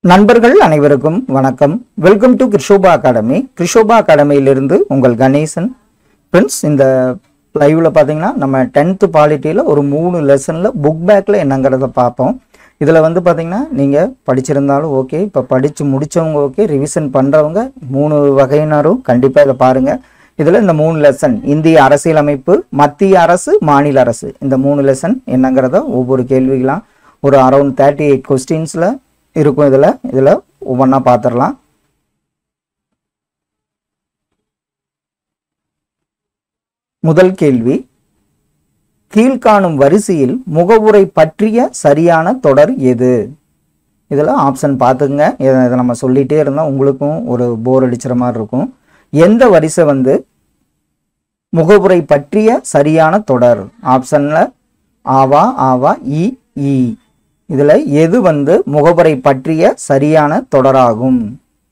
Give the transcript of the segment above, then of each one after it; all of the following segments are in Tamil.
நண்பர்கள் அனைவருக்கும் வணக்கம் welcome to Krishoba academy Krishoba அகாடமியிலிருந்து உங்கள் கணேசன் ஃப்ரெண்ட்ஸ் இந்த லைவ்ல பார்த்தீங்கன்னா நம்ம டென்த்து பாலிட்டியில் ஒரு மூணு லெசனில் புக் பேக்கில் என்னங்கிறத பார்ப்போம் இதில் வந்து பார்த்தீங்கன்னா நீங்கள் படிச்சிருந்தாலும் ஓகே இப்போ படித்து முடித்தவங்க ஓகே ரிவிஷன் பண்ணுறவங்க மூணு வகையினரும் கண்டிப்பாக இதை பாருங்கள் இதில் இந்த மூணு லெசன் இந்திய அரசியலமைப்பு மத்திய அரசு மாநில அரசு இந்த மூணு லெசன் என்னங்கிறத ஒவ்வொரு கேள்விகளாம் ஒரு அரௌண்ட் தேர்ட்டி எயிட் கொஸ்டின்ஸில் இருக்கும் இதில் இதில் ஒவ்வொன்றா பார்த்துடலாம் முதல் கேள்வி கீழ்காணும் வரிசையில் முகவுரை பற்றிய சரியான தொடர் எது இதில் ஆப்ஷன் பார்த்துங்க இதை இதை நம்ம சொல்லிகிட்டே இருந்தால் உங்களுக்கும் ஒரு போர் அடிச்சிற மாதிரி இருக்கும் எந்த வரிசை வந்து முகவுரை பற்றிய சரியான தொடர் ஆப்ஷனில் ஆவா ஆவா இ ஈ இதில் எது வந்து முகவரை பற்றிய சரியான தொடராகும்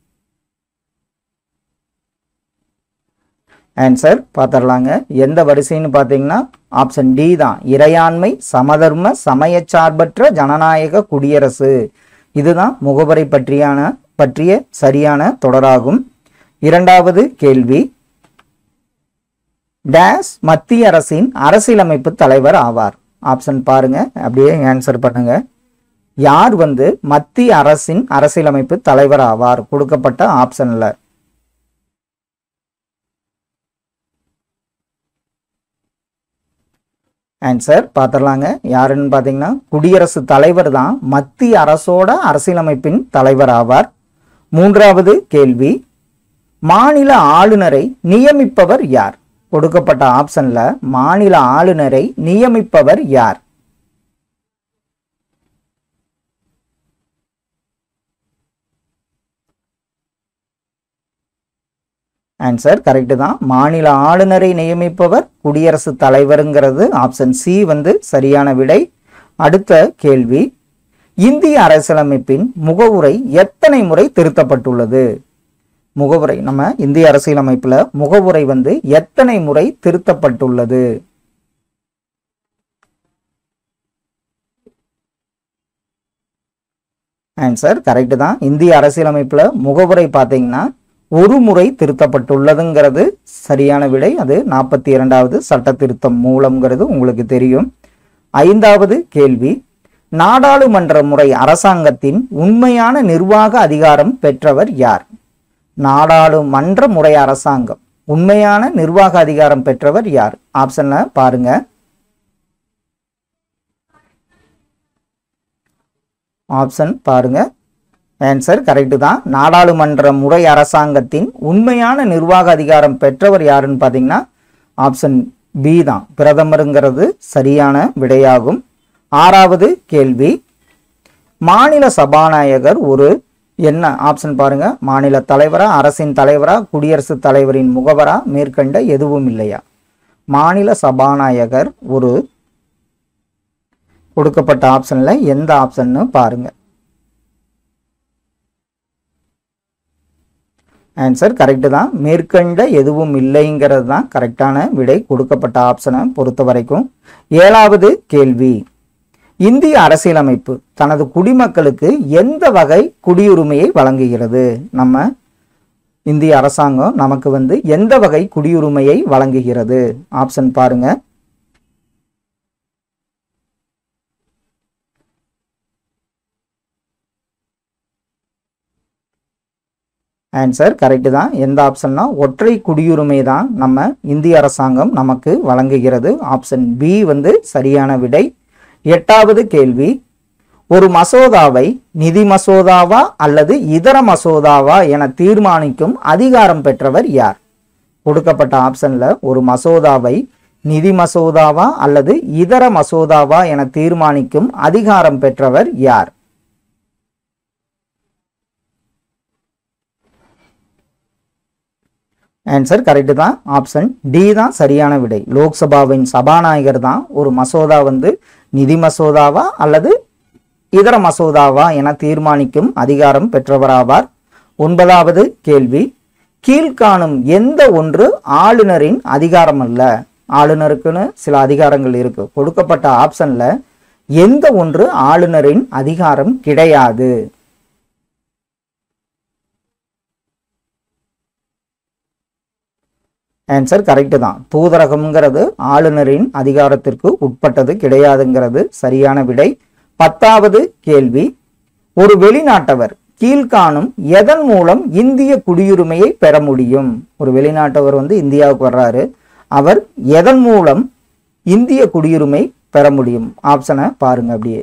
ஆன்சர் பார்த்துடலாங்க எந்த வரிசைன்னு பார்த்தீங்கன்னா ஆப்ஷன் டி தான் இறையாண்மை சமதர்ம சமயச்சார்பற்ற ஜனநாயக குடியரசு இதுதான் முகவரை பற்றியான பற்றிய சரியான தொடராகும் இரண்டாவது கேள்வி டேஸ் மத்திய அரசின் அரசியலமைப்பு தலைவர் ஆவார் ஆப்ஷன் பாருங்க அப்படியே ஆன்சர் பண்ணுங்க யார் வந்து மத்திய அரசின் அரசியலமைப்பு தலைவர் ஆவார் கொடுக்கப்பட்ட ஆப்ஷன்ல ஆன்சர் பார்த்துடலாங்க யாருன்னு பார்த்தீங்கன்னா குடியரசுத் தலைவர் தான் மத்திய அரசோட அரசியலமைப்பின் தலைவர் ஆவார் மூன்றாவது கேள்வி மாநில ஆளுநரை நியமிப்பவர் யார் கொடுக்கப்பட்ட ஆப்ஷன்ல மாநில ஆளுநரை நியமிப்பவர் யார் ஆன்சர் கரெக்டு தான் மாநில ஆளுநரை நியமிப்பவர் குடியரசுத் தலைவருங்கிறது ஆப்ஷன் சி வந்து சரியான விடை அடுத்த கேள்வி இந்திய அரசியலமைப்பின் முகவுரை எத்தனை முறை திருத்தப்பட்டுள்ளது முகவுரை நம்ம இந்திய அரசியலமைப்புல முகவுரை வந்து எத்தனை முறை திருத்தப்பட்டுள்ளது ஆன்சர் கரெக்டு தான் இந்திய அரசியலமைப்புல முகவுரை பார்த்தீங்கன்னா ஒரு முறை திருத்தப்பட்டுள்ளதுங்கிறது சரியான விடை அது நாற்பத்தி இரண்டாவது சட்ட திருத்தம் மூலம்ங்கிறது உங்களுக்கு தெரியும் ஐந்தாவது கேள்வி நாடாளுமன்ற முறை அரசாங்கத்தின் உண்மையான நிர்வாக அதிகாரம் பெற்றவர் யார் நாடாளுமன்ற முறை அரசாங்கம் உண்மையான நிர்வாக அதிகாரம் பெற்றவர் யார் ஆப்ஷன்ல பாருங்க ஆப்ஷன் பாருங்க ஆன்சர் கரெக்டு தான் நாடாளுமன்ற முறை அரசாங்கத்தின் உண்மையான நிர்வாக அதிகாரம் பெற்றவர் யாருன்னு பார்த்தீங்கன்னா ஆப்ஷன் பி தான் பிரதமருங்கிறது சரியான விடையாகும் ஆறாவது கேள்வி மாநில சபாநாயகர் ஒரு என்ன ஆப்ஷன் பாருங்க மாநில தலைவரா அரசின் தலைவரா குடியரசுத் தலைவரின் முகவரா மேற்கண்ட எதுவும் இல்லையா மாநில சபாநாயகர் ஒரு கொடுக்கப்பட்ட ஆப்ஷன்ல எந்த ஆப்ஷன்னு பாருங்க ஆன்சர் கரெக்டு தான் மேற்கண்ட எதுவும் இல்லைங்கிறது தான் கரெக்டான விடை கொடுக்கப்பட்ட ஆப்ஷனை பொறுத்த வரைக்கும் ஏழாவது கேள்வி இந்திய அரசியலமைப்பு தனது குடிமக்களுக்கு எந்த வகை குடியுரிமையை வழங்குகிறது நம்ம இந்திய அரசாங்கம் நமக்கு வந்து எந்த வகை குடியுரிமையை வழங்குகிறது ஆப்ஷன் பாருங்க ஆன்சர் கரெக்டு தான் எந்த ஆப்ஷன்னா ஒற்றை குடியுரிமை தான் நம்ம இந்திய அரசாங்கம் நமக்கு வழங்குகிறது ஆப்ஷன் பி வந்து சரியான விடை எட்டாவது கேள்வி ஒரு மசோதாவை நிதி மசோதாவா அல்லது இதர மசோதாவா என தீர்மானிக்கும் அதிகாரம் பெற்றவர் யார் கொடுக்கப்பட்ட ஆப்ஷன்ல ஒரு மசோதாவை நிதி மசோதாவா அல்லது இதர மசோதாவா என தீர்மானிக்கும் அதிகாரம் பெற்றவர் யார் ஆன்சர் கரெக்டு தான் ஆப்ஷன் டி தான் சரியான விடை லோக்சபாவின் சபாநாயகர் தான் ஒரு மசோதா வந்து நிதி மசோதாவா அல்லது இதர மசோதாவா என தீர்மானிக்கும் அதிகாரம் பெற்றவராவார் ஒன்பதாவது கேள்வி கீழ்காணும் எந்த ஒன்று ஆளுநரின் அதிகாரம் அல்ல ஆளுநருக்குன்னு சில அதிகாரங்கள் இருக்கு கொடுக்கப்பட்ட ஆப்ஷன்ல எந்த ஒன்று ஆளுநரின் அதிகாரம் கிடையாது ஆன்சர் கரெக்டு தான் தூதரகம்ங்கிறது ஆளுநரின் அதிகாரத்திற்கு உட்பட்டது கிடையாதுங்கிறது சரியான விடை பத்தாவது கேள்வி ஒரு வெளிநாட்டவர் கீழ்காணும் எதன் மூலம் இந்திய குடியுரிமையை பெற முடியும் ஒரு வெளிநாட்டவர் வந்து இந்தியாவுக்கு வர்றாரு அவர் எதன் மூலம் இந்திய குடியுரிமை பெற முடியும் ஆப்ஷனை பாருங்க அப்படியே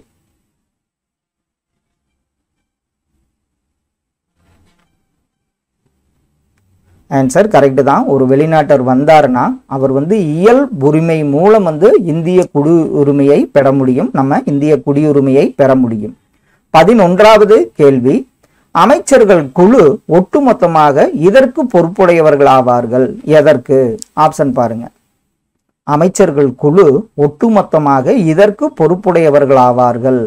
ஆன்சர் கரெக்டு தான் ஒரு வெளிநாட்டர் வந்தாருன்னா அவர் வந்து இயல் உரிமை மூலம் வந்து இந்திய குடியுரிமையை பெற முடியும் நம்ம இந்திய குடியுரிமையை பெற முடியும் பதினொன்றாவது கேள்வி அமைச்சர்கள் குழு ஒட்டுமொத்தமாக இதற்கு பொறுப்புடையவர்கள் ஆவார்கள் எதற்கு ஆப்ஷன் பாருங்க அமைச்சர்கள் குழு ஒட்டுமொத்தமாக இதற்கு பொறுப்புடையவர்கள் ஆவார்கள்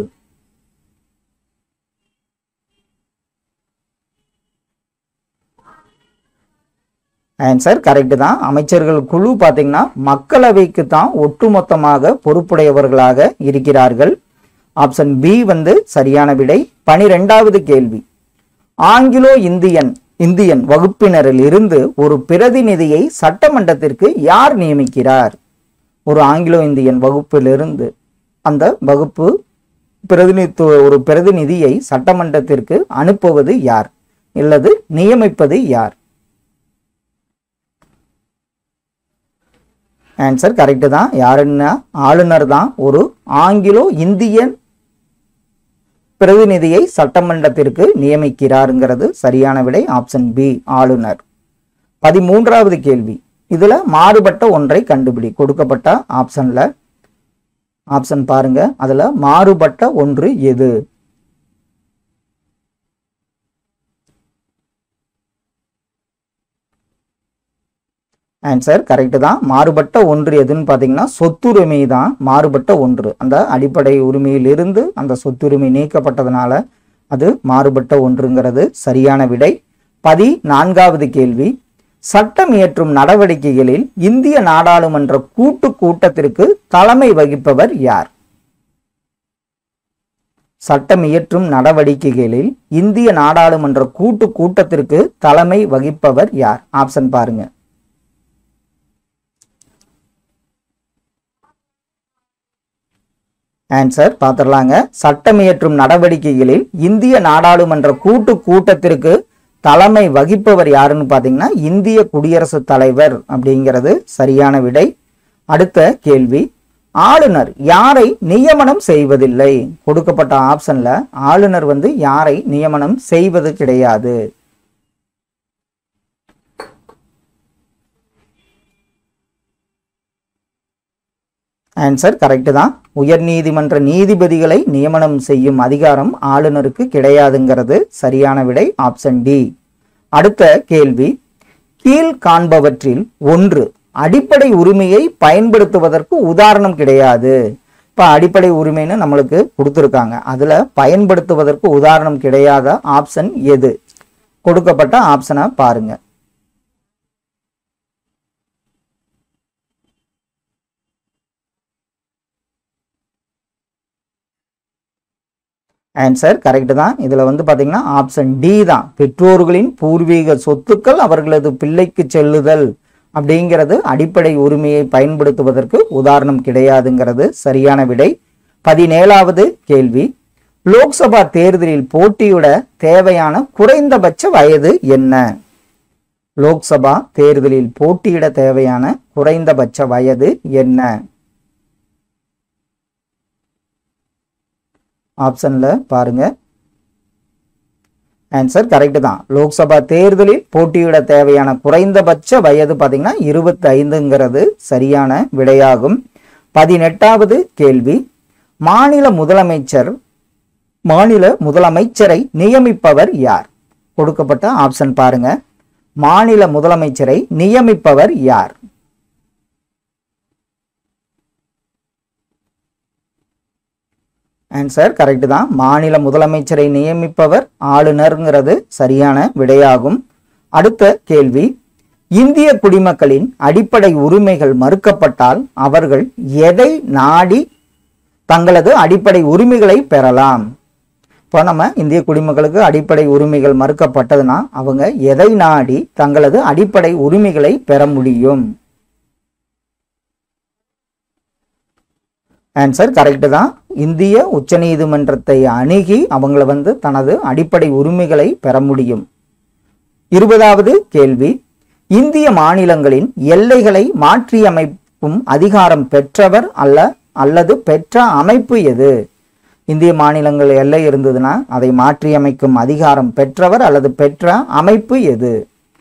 ஆன்சர் கரெக்டு தான் அமைச்சர்கள் குழு பார்த்தீங்கன்னா மக்களவைக்கு தான் ஒட்டுமொத்தமாக பொறுப்புடையவர்களாக இருக்கிறார்கள் ஆப்ஷன் பி வந்து சரியான விடை பனிரெண்டாவது கேள்வி ஆங்கிலோ இந்தியன் இந்தியன் வகுப்பினரில் இருந்து ஒரு பிரதிநிதியை சட்டமன்றத்திற்கு யார் நியமிக்கிறார் ஒரு ஆங்கிலோ இந்தியன் வகுப்பிலிருந்து அந்த வகுப்பு பிரதிநிதித்துவ ஒரு பிரதிநிதியை சட்டமன்றத்திற்கு அனுப்புவது யார் இல்லது நியமிப்பது யார் ஆன்சர் கரெக்டு தான் யாருன்னா ஆளுநர் தான் ஒரு ஆங்கிலோ இந்தியன் பிரதிநிதியை சட்டமன்றத்திற்கு நியமிக்கிறாருங்கிறது சரியான விடை ஆப்ஷன் பி ஆளுநர் பதிமூன்றாவது கேள்வி இதுல மாறுபட்ட ஒன்றை கண்டுபிடி கொடுக்கப்பட்ட ஆப்ஷன்ல ஆப்ஷன் பாருங்க அதுல மாறுபட்ட ஒன்று எது ஆன்சர் கரெக்டு தான் மாறுபட்ட ஒன்று எதுன்னு பார்த்தீங்கன்னா சொத்துரிமை தான் மாறுபட்ட ஒன்று அந்த அடிப்படை உரிமையிலிருந்து அந்த சொத்துரிமை நீக்கப்பட்டதுனால அது மாறுபட்ட ஒன்றுங்கிறது சரியான விடை பதி நான்காவது கேள்வி சட்டம் இயற்றும் நடவடிக்கைகளில் இந்திய நாடாளுமன்ற கூட்டு கூட்டத்திற்கு தலைமை வகிப்பவர் யார் சட்டம் இயற்றும் நடவடிக்கைகளில் இந்திய நாடாளுமன்ற கூட்டு கூட்டத்திற்கு தலைமை வகிப்பவர் யார் ஆப்ஷன் பாருங்க ஆன்சர் பார்த்துடலாங்க சட்டம் இயற்றும் நடவடிக்கைகளில் இந்திய நாடாளுமன்ற கூட்டு கூட்டத்திற்கு தலைமை வகிப்பவர் யாருன்னு பார்த்தீங்கன்னா இந்திய குடியரசுத் தலைவர் அப்படிங்கிறது சரியான விடை அடுத்த கேள்வி ஆளுநர் யாரை நியமனம் செய்வதில்லை கொடுக்கப்பட்ட ஆப்ஷன்ல ஆளுநர் வந்து யாரை நியமனம் செய்வது கிடையாது ஆன்சர் கரெக்டு தான் உயர்நீதிமன்ற நீதிபதிகளை நியமனம் செய்யும் அதிகாரம் ஆளுநருக்கு கிடையாதுங்கிறது சரியான விடை ஆப்ஷன் டி அடுத்த கேள்வி கீழ் காண்பவற்றில் ஒன்று அடிப்படை உரிமையை பயன்படுத்துவதற்கு உதாரணம் கிடையாது இப்போ அடிப்படை உரிமைன்னு நம்மளுக்கு கொடுத்துருக்காங்க அதில் பயன்படுத்துவதற்கு உதாரணம் கிடையாத ஆப்ஷன் எது கொடுக்கப்பட்ட ஆப்ஷனை பாருங்க ஆன்சர் கரெக்ட் தான் இதில் வந்து பார்த்தீங்கன்னா ஆப்ஷன் டி தான் பெற்றோர்களின் பூர்வீக சொத்துக்கள் அவர்களது பிள்ளைக்கு செல்லுதல் அப்படிங்கிறது அடிப்படை உரிமையை பயன்படுத்துவதற்கு உதாரணம் கிடையாதுங்கிறது சரியான விடை பதினேழாவது கேள்வி லோக்சபா தேர்தலில் போட்டியிட தேவையான குறைந்தபட்ச வயது என்ன லோக்சபா தேர்தலில் போட்டியிட தேவையான குறைந்தபட்ச வயது என்ன ஆப்ஷன்ல பாருங்க ஆன்சர் கரெக்ட் தான் லோக்சபா தேர்தலில் போட்டியிட தேவையான குறைந்தபட்ச வயது பார்த்தீங்கன்னா இருபத்தி ஐந்துங்கிறது சரியான விடையாகும் பதினெட்டாவது கேள்வி மாநில முதலமைச்சர் மாநில முதலமைச்சரை நியமிப்பவர் யார் கொடுக்கப்பட்ட ஆப்ஷன் பாருங்க மாநில முதலமைச்சரை நியமிப்பவர் யார் ஆன்சர் கரெக்ட் தான் மாநில முதலமைச்சரை நியமிப்பவர் ஆளுநருங்கிறது சரியான விடையாகும் அடுத்த கேள்வி இந்திய குடிமக்களின் அடிப்படை உரிமைகள் மறுக்கப்பட்டால் அவர்கள் எதை நாடி தங்களது அடிப்படை உரிமைகளை பெறலாம் இப்போ நம்ம இந்திய குடிமக்களுக்கு அடிப்படை உரிமைகள் மறுக்கப்பட்டதுன்னா அவங்க எதை நாடி தங்களது அடிப்படை உரிமைகளை பெற முடியும் ஆன்சர் கரெக்டு தான் இந்திய உச்சநீதிமன்றத்தை அணுகி அவங்கள வந்து தனது அடிப்படை உரிமைகளை பெற முடியும் இருபதாவது கேள்வி இந்திய மாநிலங்களின் எல்லைகளை மாற்றியமைக்கும் அதிகாரம் பெற்றவர் அல்ல அல்லது பெற்ற அமைப்பு எது இந்திய மாநிலங்கள் எல்லை இருந்ததுன்னா அதை மாற்றியமைக்கும் அதிகாரம் பெற்றவர் அல்லது பெற்ற அமைப்பு எது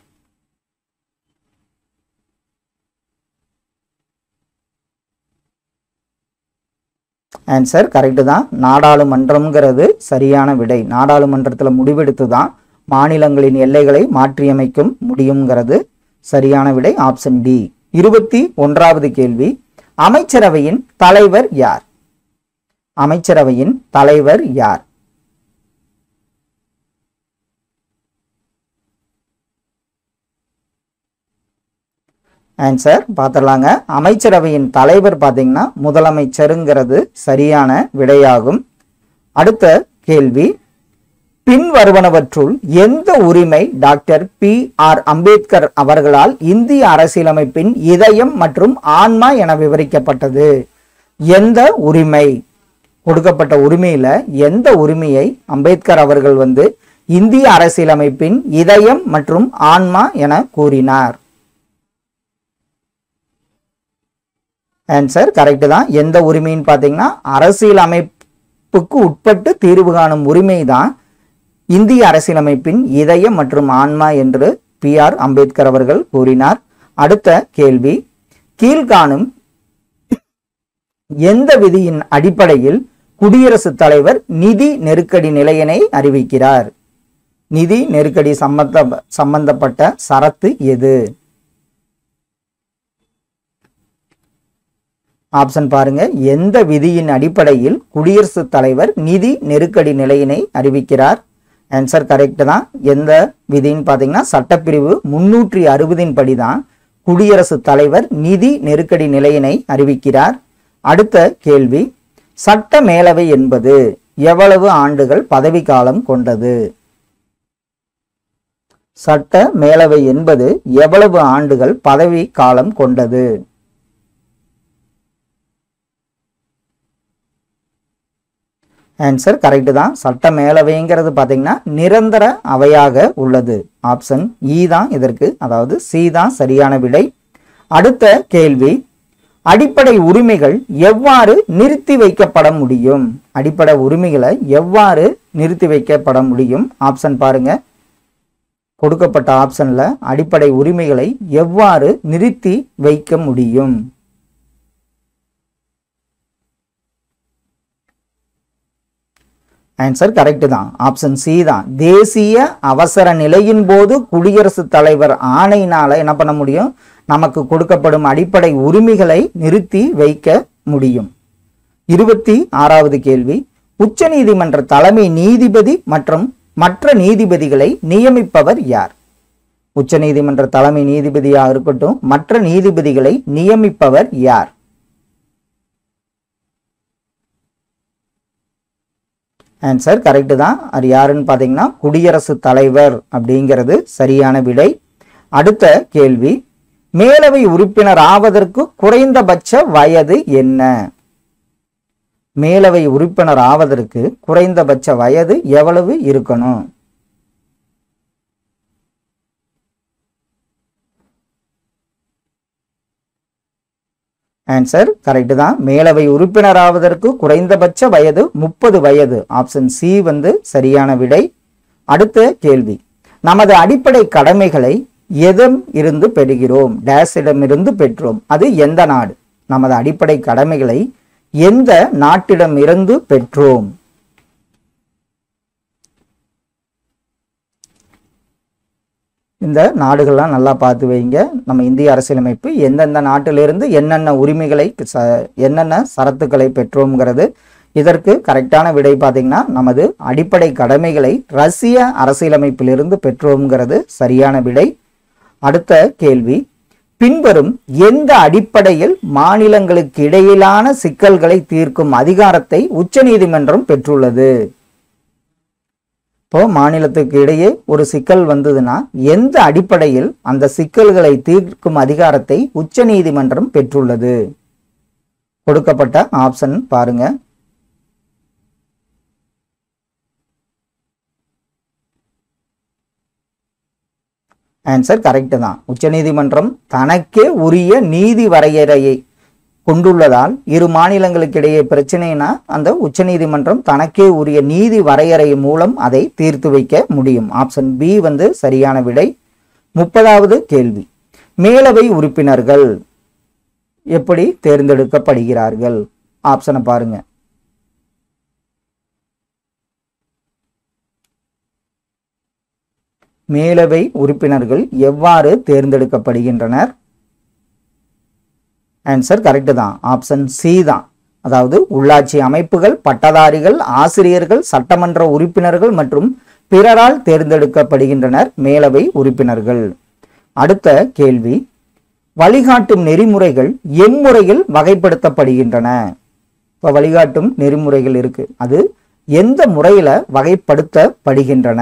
ஆன்சர் கரெக்டு தான் நாடாளுமன்றம்ங்கிறது சரியான விடை நாடாளுமன்றத்தில் முடிவெடுத்து தான் மாநிலங்களின் எல்லைகளை மாற்றியமைக்கும் முடியுங்கிறது சரியான விடை ஆப்ஷன் டி இருபத்தி ஒன்றாவது கேள்வி அமைச்சரவையின் தலைவர் யார் அமைச்சரவையின் தலைவர் யார் ஆன்சர் பார்த்துடலாங்க அமைச்சரவையின் தலைவர் பார்த்தீங்கன்னா முதலமைச்சருங்கிறது சரியான விடையாகும் அடுத்த கேள்வி பின்வருவனவற்றுள் எந்த உரிமை டாக்டர் பி ஆர் அம்பேத்கர் அவர்களால் இந்திய அரசியலமைப்பின் இதயம் மற்றும் ஆன்மா என விவரிக்கப்பட்டது எந்த உரிமை கொடுக்கப்பட்ட உரிமையில எந்த உரிமையை அம்பேத்கர் அவர்கள் வந்து இந்திய அரசியலமைப்பின் இதயம் மற்றும் ஆன்மா என கூறினார் ஆன்சர் கரெக்டு தான் எந்த உரிமைன்னு பார்த்தீங்கன்னா அரசியல் அமைப்புக்கு உட்பட்டு தீர்வு காணும் உரிமை தான் இந்திய அரசியலமைப்பின் இதயம் மற்றும் ஆன்மா என்று பி ஆர் அம்பேத்கர் அவர்கள் கூறினார் அடுத்த கேள்வி கீழ்காணும் எந்த விதியின் அடிப்படையில் குடியரசுத் தலைவர் நிதி நெருக்கடி நிலையினை அறிவிக்கிறார் நிதி நெருக்கடி சம்பந்த சம்பந்தப்பட்ட சரத்து எது ஆப்ஷன் பாருங்க எந்த விதியின் அடிப்படையில் குடியரசுத் தலைவர் நிதி நெருக்கடி நிலையினை அறிவிக்கிறார் ஆன்சர் கரெக்ட் தான் எந்த விதின்னு பார்த்தீங்கன்னா சட்டப்பிரிவு முன்னூற்றி அறுபதின் படி தான் குடியரசுத் தலைவர் நிதி நெருக்கடி நிலையினை அறிவிக்கிறார் அடுத்த கேள்வி சட்ட மேலவை என்பது எவ்வளவு ஆண்டுகள் பதவிக்காலம் கொண்டது சட்ட மேலவை என்பது எவ்வளவு ஆண்டுகள் பதவி காலம் கொண்டது ஆன்சர் கரெக்டு தான் சட்ட மேலவைங்கிறது பார்த்தீங்கன்னா நிரந்தர அவையாக உள்ளது ஆப்ஷன் இ தான் இதற்கு அதாவது சி தான் சரியான விடை அடுத்த கேள்வி அடிப்படை உரிமைகள் எவ்வாறு நிறுத்தி வைக்கப்பட முடியும் அடிப்படை உரிமைகளை எவ்வாறு நிறுத்தி வைக்கப்பட முடியும் ஆப்ஷன் பாருங்க கொடுக்கப்பட்ட ஆப்ஷன்ல அடிப்படை உரிமைகளை எவ்வாறு நிறுத்தி வைக்க முடியும் ஆன்சர் கரெக்ட் தான் ஆப்ஷன் சி தான் தேசிய அவசர நிலையின் போது குடியரசுத் தலைவர் ஆணையினால என்ன பண்ண முடியும் நமக்கு கொடுக்கப்படும் அடிப்படை உரிமைகளை நிறுத்தி வைக்க முடியும் இருபத்தி ஆறாவது கேள்வி உச்சநீதிமன்ற தலைமை நீதிபதி மற்றும் மற்ற நீதிபதிகளை நியமிப்பவர் யார் உச்சநீதிமன்ற தலைமை நீதிபதியா இருக்கட்டும் மற்ற நீதிபதிகளை நியமிப்பவர் யார் ஆன்சர் கரெக்டு தான் அது யாருன்னு பார்த்தீங்கன்னா குடியரசுத் தலைவர் அப்படிங்கிறது சரியான விடை அடுத்த கேள்வி மேலவை உறுப்பினர் ஆவதற்கு குறைந்தபட்ச வயது என்ன மேலவை உறுப்பினர் ஆவதற்கு குறைந்தபட்ச வயது எவ்வளவு இருக்கணும் ஆன்சர் கரெக்டு தான் மேலவை உறுப்பினர் ஆவதற்கு குறைந்தபட்ச வயது முப்பது வயது ஆப்ஷன் சி வந்து சரியான விடை அடுத்த கேள்வி நமது அடிப்படை கடமைகளை எதம் இருந்து பெறுகிறோம் டேஸிடமிருந்து பெற்றோம் அது எந்த நாடு நமது அடிப்படை கடமைகளை எந்த நாட்டிடம் இருந்து பெற்றோம் இந்த நாடுகள்லாம் நல்லா பார்த்து வைங்க நம்ம இந்திய அரசியலமைப்பு எந்தெந்த நாட்டிலிருந்து என்னென்ன உரிமைகளை ச என்னென்ன சரத்துக்களை பெற்றோங்கிறது இதற்கு கரெக்டான விடை பார்த்தீங்கன்னா நமது அடிப்படை கடமைகளை ரஷ்ய அரசியலமைப்பிலிருந்து பெற்றோங்கிறது சரியான விடை அடுத்த கேள்வி பின்வரும் எந்த அடிப்படையில் மாநிலங்களுக்கு இடையிலான சிக்கல்களை தீர்க்கும் அதிகாரத்தை உச்சநீதிமன்றம் பெற்றுள்ளது இப்போ மாநிலத்துக்கு இடையே ஒரு சிக்கல் வந்ததுன்னா எந்த அடிப்படையில் அந்த சிக்கல்களை தீர்க்கும் அதிகாரத்தை உச்சநீதிமன்றம் பெற்றுள்ளது கொடுக்கப்பட்ட ஆப்ஷன் பாருங்க ஆன்சர் கரெக்ட் தான் உச்சநீதிமன்றம் தனக்கே உரிய நீதி வரையறையை கொண்டுள்ளதால் இரு மாநிலங்களுக்கிடையே பிரச்சனைனா அந்த உச்சநீதிமன்றம் தனக்கே உரிய நீதி வரையறை மூலம் அதை தீர்த்து வைக்க முடியும் ஆப்ஷன் பி வந்து சரியான விடை முப்பதாவது கேள்வி மேலவை உறுப்பினர்கள் எப்படி தேர்ந்தெடுக்கப்படுகிறார்கள் ஆப்ஷனை பாருங்க மேலவை உறுப்பினர்கள் எவ்வாறு தேர்ந்தெடுக்கப்படுகின்றனர் ஆன்சர் கரெக்டு தான் ஆப்ஷன் சி தான் அதாவது உள்ளாட்சி அமைப்புகள் பட்டதாரிகள் ஆசிரியர்கள் சட்டமன்ற உறுப்பினர்கள் மற்றும் பிறரால் தேர்ந்தெடுக்கப்படுகின்றனர் மேலவை உறுப்பினர்கள் அடுத்த கேள்வி வழிகாட்டும் நெறிமுறைகள் எம்முறையில் வகைப்படுத்தப்படுகின்றன இப்போ வழிகாட்டும் நெறிமுறைகள் இருக்கு அது எந்த முறையில வகைப்படுத்தப்படுகின்றன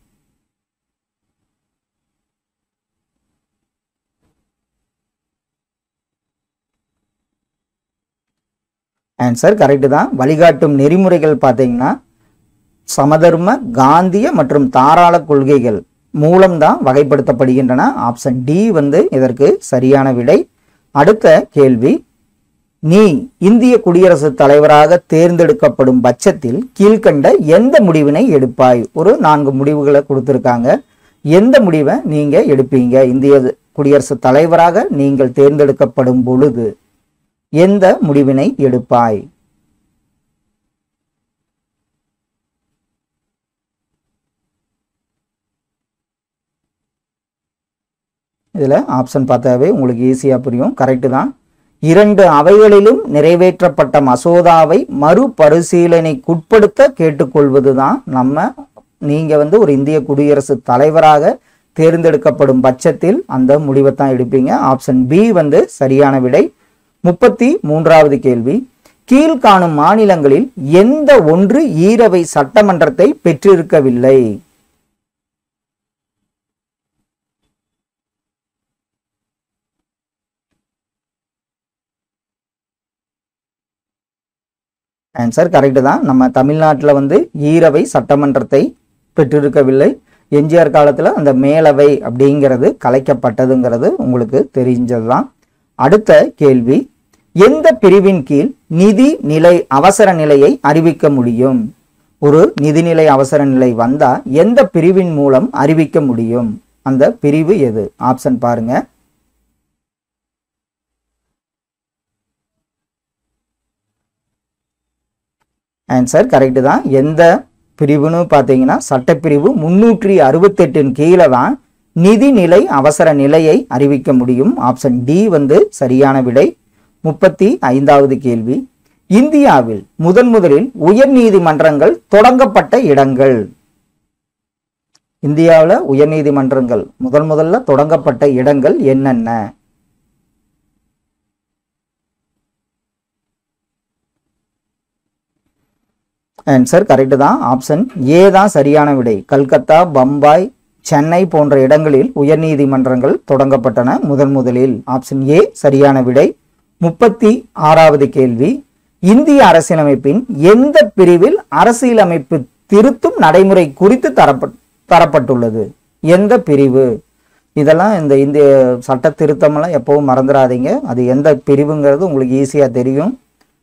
ஆன்சர் கரெக்டு தான் வழிகாட்டும் நெறிமுறைகள் பார்த்தீங்கன்னா சமதர்ம காந்திய மற்றும் தாராள கொள்கைகள் மூலம்தான் வகைப்படுத்தப்படுகின்றன ஆப்ஷன் டி வந்து இதற்கு சரியான விடை அடுத்த கேள்வி நீ இந்திய குடியரசுத் தலைவராக தேர்ந்தெடுக்கப்படும் பட்சத்தில் கீழ்கண்ட எந்த முடிவினை எடுப்பாய் ஒரு நான்கு முடிவுகளை கொடுத்துருக்காங்க எந்த முடிவை நீங்க எடுப்பீங்க இந்திய குடியரசுத் தலைவராக நீங்கள் தேர்ந்தெடுக்கப்படும் பொழுது எந்த முடிவினை எடுப்பாய் இதில் ஆப்ஷன் பார்த்தாவே உங்களுக்கு ஈஸியாக புரியும் கரெக்டு தான் இரண்டு அவைகளிலும் நிறைவேற்றப்பட்ட மசோதாவை மறுபரிசீலனைக்குட்படுத்த கேட்டுக்கொள்வது தான் நம்ம நீங்கள் வந்து ஒரு இந்திய குடியரசுத் தலைவராக தேர்ந்தெடுக்கப்படும் பட்சத்தில் அந்த முடிவை தான் எடுப்பீங்க ஆப்ஷன் பி வந்து சரியான விடை முப்பத்தி மூன்றாவது கேள்வி கீழ்காணும் மாநிலங்களில் எந்த ஒன்று ஈரவை சட்டமன்றத்தை பெற்றிருக்கவில்லை ஆன்சர் கரெக்டு தான் நம்ம தமிழ்நாட்டில் வந்து ஈரவை சட்டமன்றத்தை பெற்றிருக்கவில்லை எம்ஜிஆர் காலத்தில் அந்த மேலவை அப்படிங்கிறது கலைக்கப்பட்டதுங்கிறது உங்களுக்கு தெரிஞ்சது தான் அடுத்த கேள்வி எந்த பிரிவின் கீழ் நிதி நிலை அவசர நிலையை அறிவிக்க முடியும் ஒரு நிதிநிலை அவசர நிலை வந்தா எந்த பிரிவின் மூலம் அறிவிக்க முடியும் அந்த பிரிவு எது ஆப்ஷன் பாருங்க ஆன்சர் கரெக்டு தான் எந்த பிரிவுன்னு பார்த்தீங்கன்னா சட்டப்பிரிவு முன்னூற்றி அறுபத்தெட்டின் கீழே தான் நிதிநிலை அவசர நிலையை அறிவிக்க முடியும் ஆப்ஷன் டி வந்து சரியான விடை முப்பத்தி ஐந்தாவது கேள்வி இந்தியாவில் முதன் முதலில் உயர் நீதிமன்றங்கள் தொடங்கப்பட்ட இடங்கள் இந்தியாவில் உயர்நீதிமன்றங்கள் முதல் முதல்ல தொடங்கப்பட்ட இடங்கள் என்னென்ன ஆன்சர் கரெக்டு தான் ஆப்ஷன் ஏ தான் சரியான விடை கல்கத்தா பம்பாய் சென்னை போன்ற இடங்களில் உயர்நீதிமன்றங்கள் தொடங்கப்பட்டன முதன் முதலில் ஆப்ஷன் ஏ சரியான விடை முப்பத்தி ஆறாவது கேள்வி இந்திய அரசியலமைப்பின் எந்த பிரிவில் அரசியலமைப்பு திருத்தும் நடைமுறை குறித்து தரப்பட் தரப்பட்டுள்ளது எந்த பிரிவு இதெல்லாம் இந்த இந்திய சட்ட திருத்தமெல்லாம் எப்பவும் மறந்துடாதீங்க அது எந்த பிரிவுங்கிறது உங்களுக்கு ஈஸியாக தெரியும்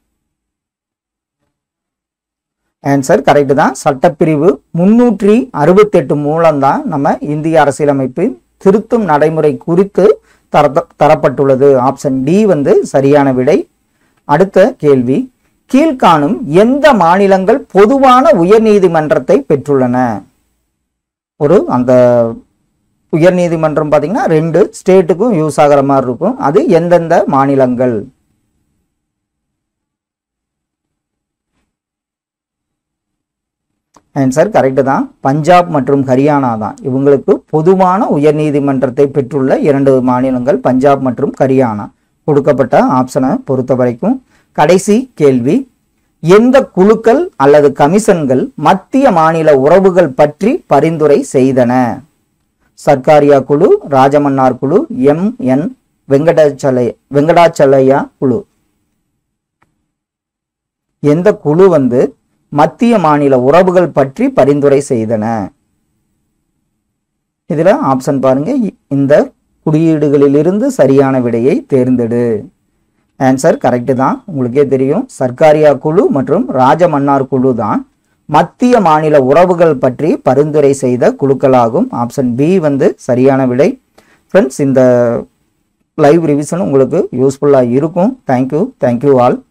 ஆன்சர் கரெக்டு தான் சட்டப்பிரிவு முன்னூற்றி அறுபத்தெட்டு மூலம்தான் நம்ம இந்திய அரசியலமைப்பின் திருத்தும் நடைமுறை குறித்து தர தரப்பட்டுள்ளது ஆப்ஷன் டி வந்து சரியான விடை அடுத்த கேள்வி கீழ்காணும் எந்த மாநிலங்கள் பொதுவான உயர்நீதிமன்றத்தை பெற்றுள்ளன ஒரு அந்த உயர்நீதிமன்றம் பார்த்தீங்கன்னா ரெண்டு ஸ்டேட்டுக்கும் யூஸ் ஆகிற மாதிரி இருக்கும் அது எந்தெந்த மாநிலங்கள் ஆன்சர் கரெக்டு தான் பஞ்சாப் மற்றும் ஹரியானா தான் இவங்களுக்கு பொதுவான உயர்நீதிமன்றத்தை பெற்றுள்ள இரண்டு மாநிலங்கள் பஞ்சாப் மற்றும் ஹரியானா கொடுக்கப்பட்ட ஆப்ஷனை பொறுத்த வரைக்கும் கடைசி கேள்வி எந்த குழுக்கள் அல்லது கமிஷன்கள் மத்திய மாநில உறவுகள் பற்றி பரிந்துரை செய்தன சர்க்காரியா குழு ராஜமன்னார் குழு எம் என் வெங்கடாச்சலை வெங்கடாச்சலையா குழு எந்த குழு வந்து மத்திய மாநில உறவுகள் பற்றி பரிந்துரை செய்தன இதுல ஆப்ஷன் பாருங்க இ- இந்த குறியீடுகளிலிருந்து சரியான விடையை தேர்ந்தெடு ஆன்சர் கரெக்டு தான் உங்களுக்கே தெரியும் சர்க்காரியா குழு மற்றும் ராஜமன்னார் குழு தான் மத்திய மாநில உறவுகள் பற்றி பரிந்துரை செய்த குழுக்களாகும் ஆப்ஷன் பி வந்து சரியான விடை ஃப்ரெண்ட்ஸ் இந்த லைவ் ரிவிஷன் உங்களுக்கு யூஸ்ஃபுல்லாக இருக்கும் தேங்க்யூ தேங்க்யூ ஆல்